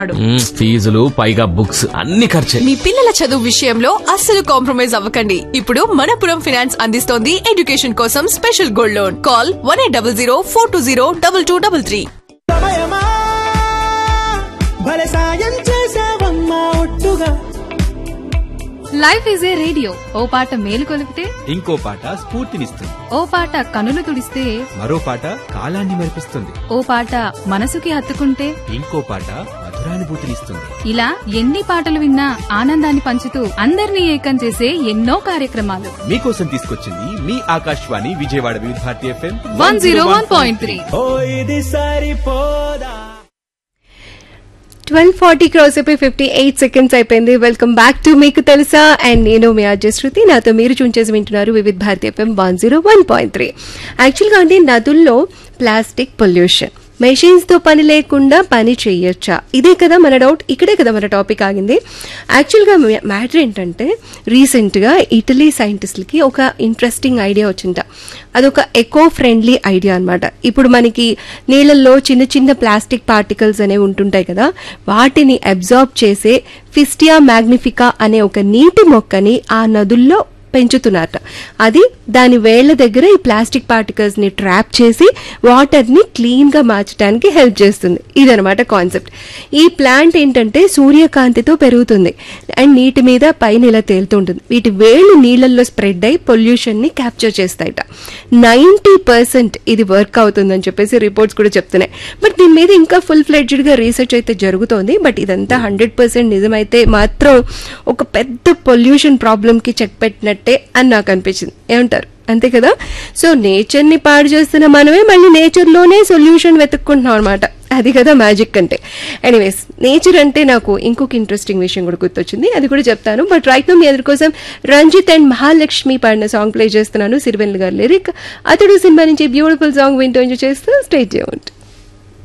మ్మ్, ఫీజులు పైగా బుక్స్ అన్ని ఖర్చే మీ పిల్లల చదువు విషయంలో అస్సలు కాంప్రమైజ్ అవ్వకండి ఇప్పుడు మనపురం ఫైనాన్స్ అందిస్తోంది ఎడ్యుకేషన్ కోసం special gold loan call one eight double zero four two zero double two double three సమయమా భలే సాయం చేసావమ్మా ఒట్టుగా లైఫ్ ఈజ్ ఏ రేడియో ఓ పాట మేలు కొలిపితే ఇంకో పాట స్ఫూర్తినిస్తుంది ఓ పాట కనులు తుడిస్తే మరో పాట కాలాన్ని మరిపిస్తుంది ఓ పాట మనసుకి హత్తుకుంటే ఇంకో పాట మధురానుభూతినిస్తుంది ఇలా ఎన్ని పాటలు విన్నా ఆనందాన్ని పంచుతూ అందరినీ ఏకం చేసే ఎన్నో కార్యక్రమాలు మీకోసం తీసుకొచ్చింది మీ Akashvani Vijayawada Vividh Bharati FM one zero one point three ఓ ఇది సరిపోదా ట్వెల్వ్ ఫార్టీ క్రాస్ అయిపోయి ఫిఫ్టీ ఎయిట్ సెకండ్స్ అయిపోయింది వెల్కమ్ బ్యాక్ టు మీకు తెలుసా అండ్ నేను మీ అజయ్ శృతి నాతో మీరు చూన్ చేసి వింటున్నారు Vividh Bharati FM one zero one point three యాక్చువల్గా అంటే నదుల్లో ప్లాస్టిక్ పొల్యూషన్ మెషిన్స్తో పని లేకుండా పని చేయొచ్చా ఇదే కదా మన డౌట్ ఇక్కడే కదా మన టాపిక్ ఆగింది యాక్చువల్గా మ్యాటర్ ఏంటంటే రీసెంట్గా ఇటలీ సైంటిస్ట్లకి ఒక ఇంట్రెస్టింగ్ ఐడియా వచ్చింట అదొక ఎకో ఫ్రెండ్లీ ఐడియా అన్నమాట ఇప్పుడు మనకి నీళ్ళల్లో చిన్న చిన్న ప్లాస్టిక్ పార్టికల్స్ అనేవి ఉంటుంటాయి కదా వాటిని అబ్జార్బ్ చేసే ఫిస్టియా మ్యాగ్నిఫికా అనే ఒక నీటి మొక్కని ఆ నదుల్లో పెంచుతున్నారట అది దాని వేళ్ల దగ్గర ఈ ప్లాస్టిక్ పార్టికల్స్ ని ట్రాప్ చేసి వాటర్ ని క్లీన్ గా మార్చడానికి హెల్ప్ చేస్తుంది ఇదనమాట కాన్సెప్ట్ ఈ ప్లాంట్ ఏంటంటే సూర్యకాంతితో పెరుగుతుంది అండ్ నీటి మీద పైన ఇలా తేలుతుంటుంది వీటి వేళ్ళు నీళ్ళల్లో స్ప్రెడ్ అయి పొల్యూషన్ ని క్యాప్చర్ చేస్తాయట నైంటీ పర్సెంట్ ఇది వర్క్ అవుతుందని చెప్పేసి రిపోర్ట్స్ కూడా చెప్తున్నాయి బట్ దీని మీద ఇంకా ఫుల్ ఫ్లెడ్జ్డ్ గా రీసెర్చ్ అయితే జరుగుతోంది బట్ ఇదంతా హండ్రెడ్ పర్సెంట్ నిజమైతే మాత్రం ఒక పెద్ద పొల్యూషన్ ప్రాబ్లమ్ కి చెక్ పెట్టినట్టే అని నాకు అనిపించింది ఏమంటారు అంతే కదా సో నేచర్ ని పాడు చేస్తున్న మనమే మళ్ళీ నేచర్ లోనే సొల్యూషన్ వెతుక్కుంటున్నాం అనమాట అది కదా మ్యాజిక్ అంటే ఎనీవేస్ నేచర్ అంటే నాకు ఇంకొక ఇంట్రెస్టింగ్ విషయం కూడా గుర్తొచ్చింది అది కూడా చెప్తాను బట్ రైట్ నో మీ అందరి కోసం రంజిత్ అండ్ మహాలక్ష్మి పాడిన సాంగ్ ప్లే చేస్తున్నాను సిరివెల్ గారి లిరిక్ అతడు సినిమా నుంచి బ్యూటిఫుల్ సాంగ్ వింటూ ఎంజాయ్ చేస్తూ స్టేట్ చేయండి